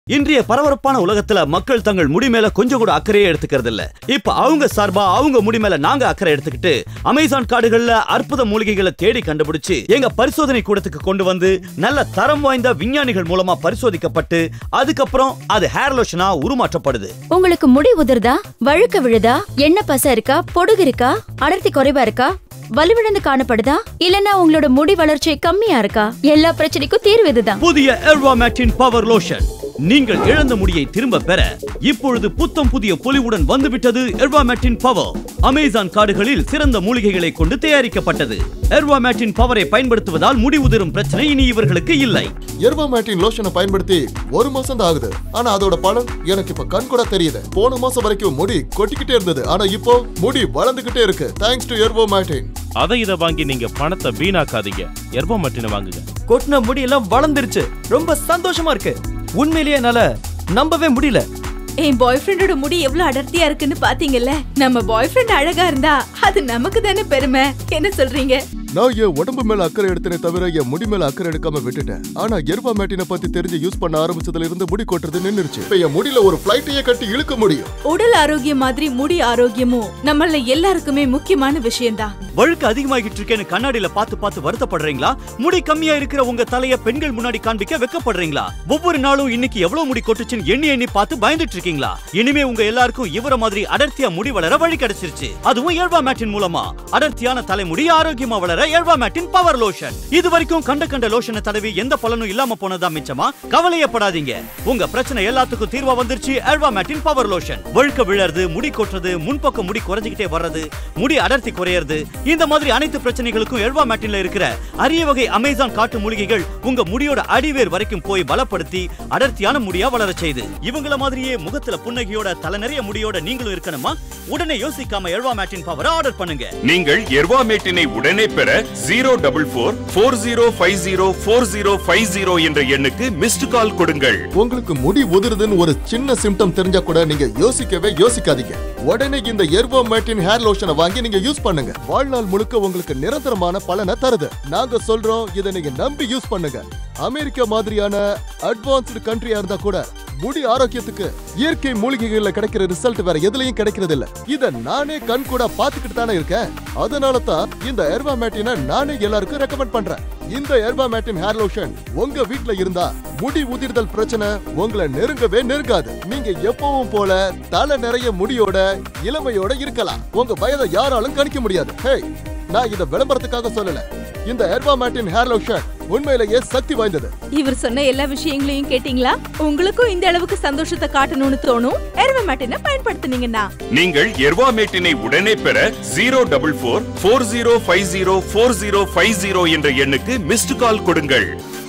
இன்றைய பரபரப்பான உலகத்துல மக்கள் தங்கள் முடி மேல கொஞ்சம் கூட அக்கறையே எடுத்துக்கிறது இல்ல இப்ப அவங்க சார்பா அவங்க முடி மேல நாங்க அக்கறை எடுத்துக்கிட்டு அமேசான் காடுகள்ல அற்புத மூலிகைகளை தேடி கண்டுபிடிச்சு எங்க பரிசோதனை கூடத்துக்கு கொண்டு வந்து நல்ல தரம் வாய்ந்த விஞ்ஞானிகள் மூலமா பரிசோதிக்கப்பட்டு அதுக்கப்புறம் அது ஹேர் லோஷனா உருமாற்றப்படுது உங்களுக்கு முடி உதிர்தா வழுக்க விழுதா எண்ணெய் பசை இருக்கா பொடுகு இருக்கா அடர்த்தி குறைவா இருக்கா வலுவிழந்து காணப்படுதா இல்லனா உங்களோட முடி வளர்ச்சி கம்மியா இருக்கா எல்லா பிரச்சனைக்கும் தீர்வு இதுதான் புதிய எல்வாமேட்டின் பவர் லோஷன் நீங்கள் இழந்த முடியை திரும்ப பெற இப்பொழுது புத்தம் புதிய பொலிவுடன் வந்துவிட்டது எர்வாமேட்டின் பவர் அமேசான் காடுகளில் சிறந்த மூலிகைகளை கொண்டு தயாரிக்கப்பட்டது எர்வாமேட்டின் பவரை பயன்படுத்துவதால் முடி உதிரும் பிரச்சனை இனி இவர்களுக்கு இல்லை எர்வாமேட்டின் லோஷனை பயன்படுத்தி ஒரு மாசம் தான் ஆகுது ஆனா அதோட பலன் எனக்கு இப்ப கண் கூட தெரியுது போன மாசம் வரைக்கும் முடி கொட்டிக்கிட்டே இருந்தது ஆனா இப்போ முடி வளர்ந்துகிட்டே இருக்கு தேங்க்ஸ் டு எர்வோமேட்டின் அதை இதை வாங்கி நீங்க பணத்தை வீணாக்காதீங்க எர்போ மட்டினை வாங்குங்க கொட்டின முடியெல்லாம் வளர்ந்துருச்சு ரொம்ப சந்தோஷமா இருக்கு உண்மையிலேயே என்னால நம்பவே முடியல என் பாய் ஃப்ரெண்டோட முடி எவ்வளவு அடர்த்தியா இருக்குன்னு பாத்தீங்கல்ல நம்ம பாய் ஃப்ரெண்ட் அழகா இருந்தா அது நமக்கு தானே பெருமை என்ன சொல்றீங்க நான் என் உடம்பு மேல அக்கறை எடுத்தனே தவிர என் முடி மேல அக்கறை எடுக்காம விட்டுட்டேன் ஆனா எர்வாமேட்டினை பத்தி தெரிஞ்சு யூஸ் பண்ண ஆரம்பிச்சதுல இருந்து முடி கொட்டுறது நின்னுருச்சு இப்ப என் முடியில ஒரு பிளைட்டையே கட்டி இழுக்க முடியும் உடல் ஆரோக்கியம் மாதிரி முடி ஆரோக்கியமும் நம்மள எல்லாருக்குமே முக்கியமான விஷயம்தான் வழுக்கு அதிகமாகிட்டு இருக்கேன்னு கண்ணாடியில பார்த்து பார்த்து வருத்தப்படுறீங்களா முடி கம்மியா இருக்கிற உங்க தலைய பெண்கள் முன்னாடி காண்பிக்க வெக்கப்படுறீங்களா ஒவ்வொரு நாளும் இன்னைக்கு எவ்வளவு முடி கொட்டுச்சுன்னு எண்ணி எண்ணி பார்த்து பயந்துட்டு இருக்கீங்களா இனிமே உங்க எல்லாருக்கும் இவர மாதிரி அடர்த்தியா முடி வளர வழி கிடைச்சிருச்சு அதுவும் எல்வா மேட்டின் மூலமா அடர்த்தியான தலைமுடி ஆரோக்கியமா வளர எல்வா மேட்டின் பவர் லோஷன் இது வரைக்கும் கண்ட கண்ட லோஷனை தடவி எந்த பலனும் இல்லாம போனதா மிச்சமா கவலையப்படாதீங்க உங்க பிரச்சனை எல்லாத்துக்கும் தீர்வா வந்துருச்சு எல்வா மேட்டின் பவர் லோஷன் வழுக்க விழறது முடி கொட்டுறது முன்பக்கம் முடி குறைஞ்சிக்கிட்டே வர்றது முடி அடர்த்தி குறையறது இந்த மாதிரி அனைத்து பிரச்சனைகளுக்கும் எல்வா மேட்டின்ல இருக்கிற அரிய வகை அமேசான் காட்டு மூலிகைகள் உங்க முடியோட அடிவேர் வரைக்கும் போய் பலப்படுத்தி அடர்த்தியான முடியா வளர செய்து இவங்கள மாதிரியே முகத்துல புன்னகையோட தலை நிறைய முடியோட நீங்களும் இருக்கணுமா உடனே யோசிக்காம எல்வா மேட்டின் பவரை ஆர்டர் பண்ணுங்க நீங்கள் எர்வாமேட்டினை உடனே பெற zero double four four zero five zero four zero five zero என்ற எண்ணுக்கு மிஸ்டு கால் கொடுங்கள் உங்களுக்கு முடி உதிருதுன்னு ஒரு சின்ன சிம்டம் தெரிஞ்சா கூட நீங்க யோசிக்கவே யோசிக்காதீங்க உடனே இந்த எர்வோமேட்டின் ஹேர் லோஷனை வாங்கி நீங்க யூஸ் பண்ணுங்க வாழ்நாள் முழுக்க உங்களுக்கு நிரந்தரமான பலனை தருது நாங்க சொல்றோம் இதை நீங்க நம்பி யூஸ் பண்ணுங்க அமெரிக்கா மாதிரியான அட்வான்ஸ்டு கண்ட்ரியா இருந்தா கூட முடி ஆரோக்கியத்துக்கு இயற்கை மூலிகைகள்ல கிடைக்கிற ரிசல்ட் வேற எதுலயும் கிடைக்கிறது இல்ல இத நானே கண் கூட பாத்துக்கிட்டு தானே இருக்கேன் அதனால தான் இந்த எர்வாமேட்டினை நானே எல்லாருக்கும் ரெக்கமெண்ட் பண்றேன் இந்த எர்வாமேட்டின் ஹேர் லோஷன் உங்க வீட்ல இருந்தா முடி உதிர்தல் பிரச்சனை உங்களை நெருங்கவே நெருங்காது நீங்க எப்பவும் போல தலை நிறைய முடியோட இளமையோட இருக்கலாம் உங்க வயதை யாராலும் கணிக்க முடியாது ஹே நான் இத விளம்பரத்துக்காக சொல்லல இந்த எர்வாமேட்டின் ஹேர் லோஷன் உண்மையிலேயே சக்தி வாய்ந்தது இவர் சொன்ன எல்லா விஷயங்களையும் கேட்டீங்களா உங்களுக்கும் இந்த அளவுக்கு சந்தோஷத்தை காட்டணும்னு தோணும் எர்வமேட்டினை பயன்படுத்துனீங்கன்னா நீங்கள் எர்வாமேட்டினை உடனே பெற zero double four four zero five zero four zero five zero என்ற எண்ணுக்கு மிஸ்டு கால் கொடுங்கள்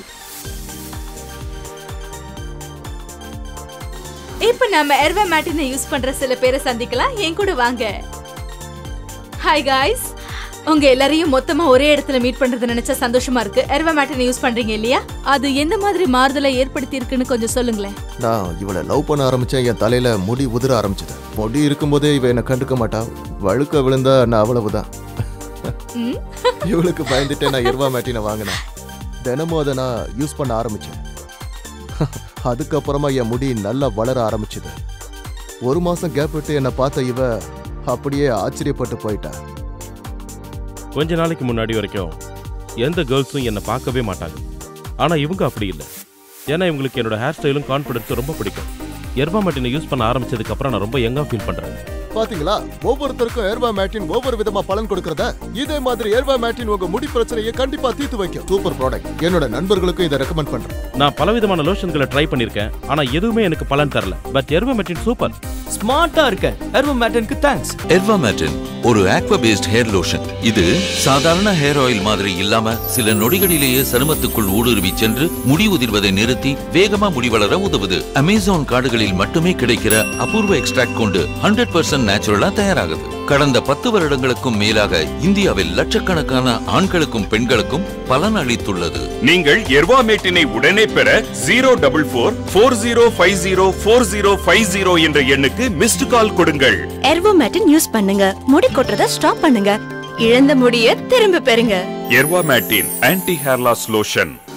இப்ப நாம எர்வமேட்டினை யூஸ் பண்ற சில பேரை சந்திக்கலாம் என் கூட வாங்க ஹாய் காய்ஸ் உங்க எல்லாரையும் மொத்தமா ஒரே இடத்துல மீட் பண்றது நினைச்சா சந்தோஷமா இருக்கு எர்வமேட்டினை யூஸ் பண்றீங்க இல்லையா அது எந்த மாதிரி மாறுதலை ஏற்படுத்தி இருக்குன்னு கொஞ்சம் சொல்லுங்களேன் நான் இவளை லவ் பண்ண ஆரம்பிச்சேன் என் தலையில முடி உதிர ஆரம்பிச்சது முடி இருக்கும்போதே இவ என்ன கண்டுக்க மாட்டா வழுக்க விழுந்தா நான் அவ்வளவுதான் ம்? இவளுக்கு பயந்துட்டே நான் எர்வா மேட்டினை வாங்கினேன் தினமும் அதை நான் யூஸ் பண்ண ஆரம்பிச்சேன் அதுக்கப்புறமா என் முடி நல்லா வளர ஆரம்பிச்சது ஒரு மாசம் கேப் விட்டு என்னை பார்த்த இவ அப்படியே ஆச்சரியப்பட்டு போயிட்டா கொஞ்ச நாளைக்கு முன்னாடி வரைக்கும் எந்த கேர்ள்ஸும் என்னை பார்க்கவே மாட்டாங்க ஆனா இவங்க அப்படி இல்லை ஏன்னா இவங்களுக்கு என்னோட ஹேர் ஸ்டைலும் கான்ஃபிடன்ஸும் ரொம்ப பிடிக்கும் எர்பா மட்டினை யூஸ் பண்ண ஆரம்பிச்சதுக்கு அப்புறம் நான் ரொம்ப யங்கா ஃபீல் பண்றேன் பாத்தீங்களா ஒவ்வொருத்தருக்கும் ஏர்வா மேட்டின் ஒவ்வொரு விதமா பலன் கொடுக்கறத இதே மாதிரி ஏர்வா மேட்டின் உங்க முடி பிரச்சனையை கண்டிப்பா தீர்த்து வைக்கும் சூப்பர் ப்ராடக்ட் என்னோட நண்பர்களுக்கும் இதை ரெக்கமெண்ட் பண்றேன் நான் பலவிதமான லோஷன்களை ட்ரை பண்ணியிருக்கேன் ஆனா எதுவுமே எனக்கு பலன் தரல பட் எர்பா மட்டின் சூப்பர் ஸ்மார்ட்டா இருக்க எர்வமேட்டனுக்கு தேங்க்ஸ் எர்வாமேட்டின் ஒரு ஆக்வா பேஸ்ட் ஹேர் லோஷன் இது சாதாரண ஹேர் ஆயில் மாதிரி இல்லாம சில நொடிகளிலேயே சருமத்துக்குள் ஊடுருவி சென்று முடி உதிர்வதை நிறுத்தி வேகமா முடி வளர உதவுது அமேசான் காடுகளில் மட்டுமே கிடைக்கிற அபூர்வ எக்ஸ்ட்ராக்ட் கொண்டு ஹண்ட்ரட் பர்சன்ட் நேச்சுரலா தயாராகுது கடந்த பத்து வருடங்களுக்கும் மேலாக இந்தியாவில் லட்சக்கணக்கான ஆண்களுக்கும் பெண்களுக்கும் பலன் அளித்துள்ளது நீங்கள் எர்வாமேட்டினை உடனே பெற zero double four four zero five zero four zero five zero என்ற எண்ணுக்கு மிஸ்டு கால் கொடுங்கள் எர்வோமேட்டின் யூஸ் பண்ணுங்க முடி கொட்டுறத ஸ்டாப் பண்ணுங்க இழந்த முடிய திரும்ப பெறுங்க Ervamatin anti hair loss lotion